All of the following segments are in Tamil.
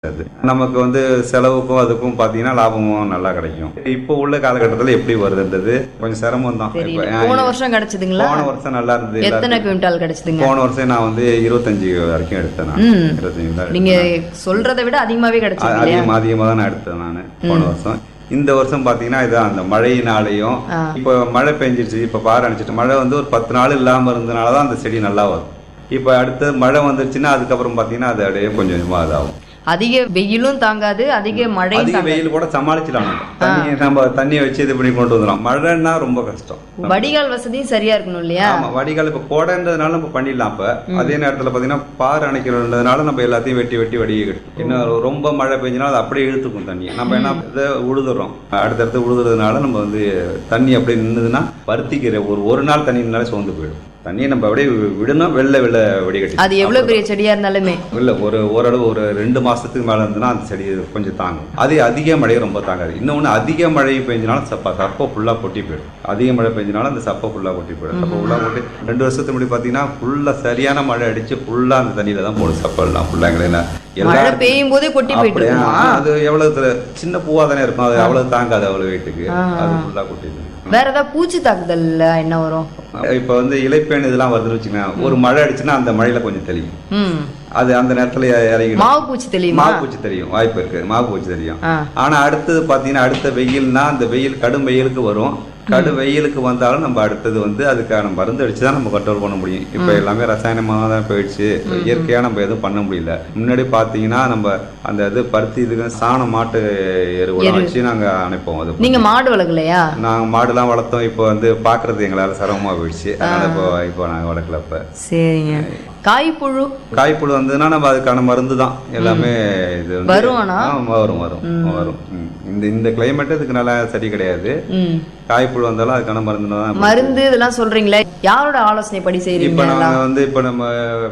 அது நமக்கு வந்து செலவுக்கும் அதுக்கும் பார்த்தீங்கன்னா லாபமும் நல்லா கிடைக்கும் இப்போ உள்ள காலகட்டத்தில் எப்படி வருதுன்றது கொஞ்சம் சிரமம் தான் தெரியல போன வருஷம் கிடைச்சதுங்களா போன வருஷம் நல்லா இருந்தது எத்தனை எல்லாருக்கும். குவிண்டால் கிடைச்சதுங்க போன வருஷம் நான் வந்து இருபத்தஞ்சு வரைக்கும் எடுத்தேன் நான் ம். இருபத்தஞ்சு தான் நீங்க எடுத்தேன். சொல்றதை விட அதிகமாவே கிடைச்சது அ- இல்லையா அதிகமாக அதிகமாக தான் நான் எடுத்தேன் நான் போன வருஷம் இந்த வருஷம் பார்த்தீங்கன்னா இதான் அந்த மழையினாலையும் ஆ. இப்போ மழை பெஞ்சிருச்சு இப்போ பாரு அணைச்சிட்டு மழை வந்து ஒரு பத்து நாள் இல்லாமல் இருந்தனால தான் அந்த செடி நல்லா வரும் இப்போ அடுத்து மழை வந்துருச்சுன்னா அதுக்கப்புறம் பார்த்தீங்கன்னா அது அப்படியே கொஞ்சம் கொஞ்சமாக இதாகும் அதிக வெயிலும் தாங்காது அதிக மழையும் அதிக தாங்காது வெயில் கூட சமாளிச்சிடலாம் நம்ம தண்ணியை நம்ம தண்ணியை வச்சு இது பண்ணி கொண்டு வந்துடலாம் மழைன்னா ரொம்ப கஷ்டம் வடிகால் வசதியும் சரியா இருக்கணும் இல்லையா ஆமா வடிகால் இப்ப கோடைன்றதுனால நம்ம பண்ணிடலாம் இப்ப அதே நேரத்துல பாத்தீங்கன்னா பார் அணைக்கிறதுனால நம்ம எல்லாத்தையும் வெட்டி வெட்டி வடிகை கட்டும் இன்னும் ரொம்ப மழை பெஞ்சினா அது அப்படியே இழுத்துக்கும் தண்ணியை நம்ம என்ன இதை உழுதுறோம் அடுத்தடுத்து உழுதுறதுனால நம்ம வந்து தண்ணி அப்படியே நின்றுதுன்னா பருத்திக்கிற ஒரு ஒரு நாள் தண்ணி நின்னாலே சோர்ந்து போயிடும் தண்ணியை நம்ம அப்படியே வி- விடணும் வெள்ளை வெள்ளை வடிகட்டி அது எவ்வளவு பெரிய செடியா இருந்தாலுமே இல்ல ஒரு ஓரளவு ஒரு ரெண்டு மாசத்துக்கு மேல இருந்துன்னா அந்த செடி கொஞ்சம் தாங்கும் அது அதிக மழை ரொம்ப தாங்காது இன்னொன்னு அதிக மழை பெஞ்சினாலும் சப்ப சப்பை ஃபுல்லா கொட்டி போயிடும் அதிக மழை பெஞ்சினாலும் அந்த சப்பை ஃபுல்லா கொட்டி போயிடும் சப்பை ஃபுல்லா கொட்டி ரெண்டு வருஷத்துக்கு முன்னாடி பாத்தீங்கன்னா ஃபுல்லா சரியான மழை அடிச்சு ஃபுல்லா அந்த தண்ணியில தான் போடும் சப்பை எல்லாம் ஃபுல்லா எங்களை மழை பெய்யும் போதே கொட்டி போயிட்டு அப்படியே இருக்குமா அது எவ்வளவு த- சின்ன பூவா தானே இருக்கும் அது அவ்வளவு தாங்காது அவ்வளவு வெயிட்டுக்கு அது ஃபுல்லா கொட்டிடும் வேற ஏதாவது பூச்சி தாக்குதல்ல என்ன வரும் இப்ப வந்து இலைப்பேன் இதெல்லாம் வருதுன்னு வச்சுக்கோங்க ஒரு மழை அடிச்சுன்னா அந்த மழையில கொஞ்சம் தெளியும் ம் அது அந்த நேரத்துல இறங்கிடும் மாவு பூச்சி தெரியுமா மாவு பூச்சி தெரியும் வாய்ப்பு இருக்கு மாவு பூச்சி தெரியும் ஆ. ஆனா அடுத்தது பாத்தீங்கன்னா அடுத்த வெயில்னா அந்த வெயில் கடும் வெயிலுக்கு வரும் கடும் வெயிலுக்கு வந்தாலும் நம்ம அடுத்தது வந்து அதுக்கான மருந்து அடிச்சு தான் நம்ம கண்ட்ரோல் பண்ண முடியும் இப்ப எல்லாமே ரசாயனமாக தான் போயிடுச்சு இயற்கையா நம்ம எதுவும் பண்ண முடியல முன்னாடி பாத்தீங்கன்னா நம்ம அந்த இது பருத்தி இதுக்கு சாணம் மாட்டு எருவெல்லாம் வச்சு நாங்க அனுப்போம் அது நீங்க மாடு வளர்க்கலையா நாங்க மாடுலாம் வளர்த்தோம் இப்போ வந்து பாக்குறது எங்களால சிரமமா போயிடுச்சு அதனால இப்போ இப்போ நாங்க வளர்க்கல இப்ப சரிங்க காய்ப்புழு காய்ப்புழு வந்ததுன்னா நம்ம அதுக்கான மருந்து தான் எல்லாமே இது வந்து- வரும் ஆனா? ஆமா, வரும் வரும் வரும் ம். இந்த இந்த கிளைமேட் இதுக்கு நல்லா சரி கிடையாது ம் காய்ப்புழு வந்தாலும் அதுக்கான மருந்து தான் மருந்து இதெல்லாம் சொல்றீங்களே யாரோட ஆலோசனை படி இப்ப செய்றீங்க நாங்க எல்லாம்? வந்து இப்ப நம்ம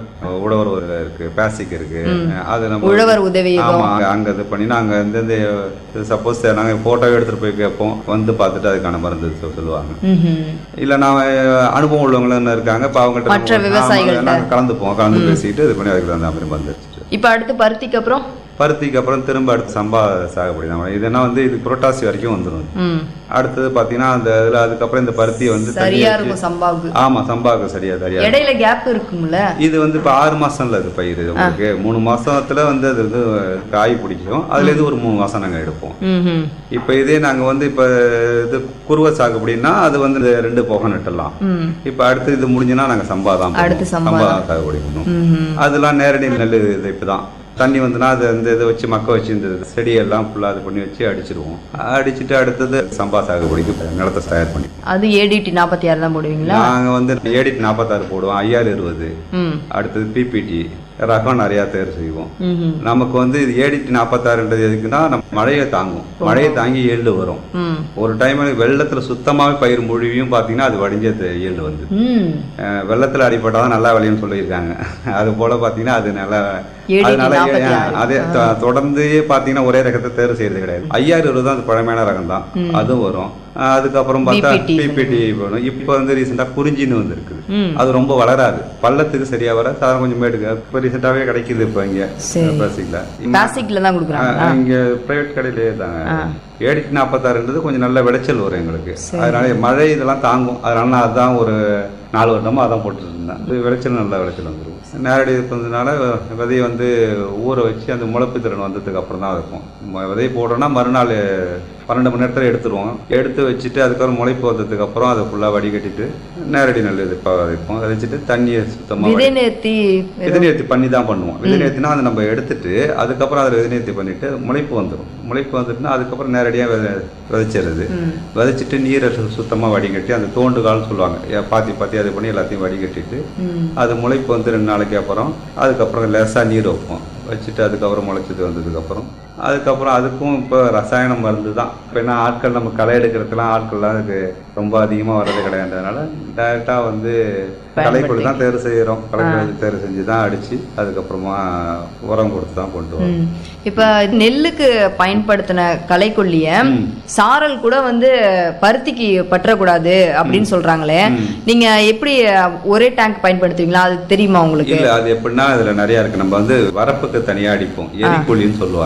உழவர் ஒரு இருக்கு பேசிக் இருக்கு அது நம்ம உழவர் உதவியகம். ஆமா அங்க- அங்க இது பண்ணி நாங்க வந்து சப்போஸ் நாங்க போட்டோ எடுத்துட்டு போய் கேட்போம் வந்து பார்த்துட்டு அதுக்கான மருந்து சொ- சொல்லுவாங்க ம்ஹும். இல்ல நான் அனுபவம் உள்ளவங்களும் இருக்காங்க இப்ப அவங்ககிட்ட மற்ற நம்ம- விவசாயிகள்ட்ட. ஆமா, நாங்க கலந்துப்போம் கலந்து பேசிட்டு இது பண்ணி அதுக்கு தகுந்த மாதிரி மருந்து அடிச்சிட்டு இப்ப அடுத்து பருத்திக்கு அப்புறம் பருத்திக்கு அப்புறம் திரும்ப அடுத்து சம்பா சாகுபடி தான் இதெல்லாம் வந்து இது புரட்டாசி வரைக்கும் வந்துடும் ம் அடுத்தது பாத்தீங்கன்னா அந்த இதுல அதுக்கப்புறம் இந்த பருத்தியை வந்து தண்ணி சரியா வச்சு- இருக்கும் சம்பாவுக்கு ஆமா சம்பாவுக்கு சரியா சரியா இடையில கேப் இருக்கும்ல இது வந்து இப்ப ஆறு மாசம்ல இது பயிர் இது உங்களுக்கு மூணு மாசத்துல வந்து அது வந்து காய் பிடிக்கும் அதுல இருந்து ஒரு மூணு மாசம் நாங்க எடுப்போம் ம்ஹும். இப்ப இதே நாங்க வந்து இப்ப இது குருவை சாகுபடினா அது வந்து இந்த ரெண்டு போக நட்டலாம் ம் இப்ப அடுத்து இது முடிஞ்சுன்னா நாங்க சம்பா தான் அடுத்து பண்ணுவோம். சம்பா சம்பா தான் சாகுபடி பண்ணுவோம் ம்ஹும். அதெல்லாம் நேரடி நெல் இது இப்பதான் தண்ணி வந்துன்னா அது அந்த இதை வச்சு மக்க வச்சு இந்த செடியெல்லாம் ஃபுல்லாக இது பண்ணி வச்சு அடிச்சிருவோம் அடிச்சுட்டு அடுத்தது சம்பா சாகுபடிக்கு நிலத்தை தயார் பண்ணி அது ஏடிடி நாற்பத்தி ஆறு தான் போடுவீங்களா நாங்கள் வந்து ஏடிட் நாற்பத்தாறு போடுவோம் ஐஆர் இருபது ம் அடுத்தது பிபிடி ரகம் நிறையா தேர்வு செய்வோம் ம்ஹும். நமக்கு வந்து இது ஏடிட் நாற்பத்தாறுன்றது எதுக்குன்னா நம்ம மழையை தாங்கும் மழையை தாங்கி ஈல்டு வரும் ம் ஒரு டைம் வெள்ளத்துல சுத்தமாவே பயிர் முழுவியும் பார்த்தீங்கன்னா அது வடிஞ்ச ஈல்டு வந்து ம் அஹ் வெள்ளத்துல அடிபட்டாதான் தான் நல்லா விளையும்னு சொல்லியிருக்காங்க அது போல பாத்தீங்கன்னா அது நல்லா ஏடிடி அதனால நாற்பத்தி ஏ- ஆறு. அதே தொ- தொடர்ந்து பாத்தீங்கன்னா ஒரே ரகத்தை தேர்வு செய்யறது கிடையாது ஐயாயிரம் இருபது தான் அது பழமையான ரகம் தான் அதுவும் வரும் அஹ் அதுக்கப்புறம் பார்த்தா BPT பிபிடி வரும் இப்போ வந்து ரீசெண்டா குறிஞ்சின்னு வந்திருக்குது ம் அது ரொம்ப வளராது பள்ளத்துக்கு சரியா வர சாதாரண கொஞ்சம் மேடுக்கு இப்போ ரீசெண்டாவே கிடைக்குது இப்போ இங்க சரி. பிளாஸ்டிக்ல பிளாஸ்டிக்ல தான் கொடுக்குறாங்களா இங்க பிரைவேட் கடையிலேயே தாங்க ஏடிட்டு நாற்பத்தாறுன்றது கொஞ்சம் நல்ல விளைச்சல் வரும் எங்களுக்கு அதனால மழை இதெல்லாம் தாங்கும் அதனால நான் அதான் ஒரு நாலு வருடமா அதான் போட்டுட்டு இருந்தேன் இது விளைச்சல் நல்ல விளைச்சல் வந்துடும் நேரடி இருப்பதுனால விதையை வந்து ஊற வச்சு அந்த முளைப்பு திறன் வந்ததுக்கு அப்புறம் தான் இருக்கும் ம- விதை போடுறோம்னா மறுநாள் பன்னெண்டு மணி நேரத்தில் எடுத்துருவோம் எடுத்து வச்சுட்டு அதுக்கப்புறம் முளைப்பு வந்ததுக்கு அப்புறம் அதை ஃபுல்லாக வடிகட்டிட்டு நேரடி நெல் இது ப- விதைப்போம் விதைச்சிட்டு தண்ணியை சுத்தமாக விதை நேர்த்தி விதைநேர்த்தி பண்ணி தான் பண்ணுவோம் விதைநேர்த்தினா அதை நம்ம எடுத்துட்டு அதுக்கப்புறம் அதில் விதைநேர்த்தி பண்ணிட்டு முளைப்பு வந்துடும் முளைப்பு வந்துட்டுனா அதுக்கப்புறம் நேரடியாக விதை விதைச்சிடுறது விதைச்சிட்டு நீரை சு- சுத்தமா வடிகட்டி அந்த தோண்டு கால்னு சொல்லுவாங்க ஏ, பாத்தி பாத்தி அது பண்ணி எல்லாத்தையும் வடிகட்டிட்டு ம் அது முளைப்பு வந்து ரெண்டு நாளைக்கு அப்புறம் அதுக்கப்புறம் லேசாக நீர் வைப்போம் வச்சுட்டு அதுக்கப்புறம் முளைச்சது வந்ததுக்கப்புறம் அதுக்கப்புறம் அதுக்கும் இப்போ ரசாயன மருந்து தான் இப்போ என்ன ஆட்கள் நம்ம களை எடுக்கிறதுலாம் ஆட்கள்லாம் அதுக்கு ரொம்ப அதிகமாக வர்றது கிடையாதுனால டைரெக்டாக வந்து களைக்கொடி தான் தேர்வு செய்கிறோம் களைக்கொடி தேர்வு செஞ்சு தான் அடித்து அதுக்கப்புறமா உரம் கொடுத்து தான் கொண்டு வரோம் ம். இப்ப நெல்லுக்கு பயன்படுத்தின களைக்கொல்லிய சாரல் கூட வந்து பருத்திக்கு பற்றக்கூடாது அப்படின்னு சொல்றாங்களே நீங்க எப்படி ஒரே டேங்க் பயன்படுத்துவீங்களா அது தெரியுமா உங்களுக்கு இல்ல அது எப்படின்னா இதுல நிறைய இருக்கு நம்ம வந்து வரப்புக்கு தனியா அடிப்போம் எரிக்கொல்லின்னு சொல்லுவாங்க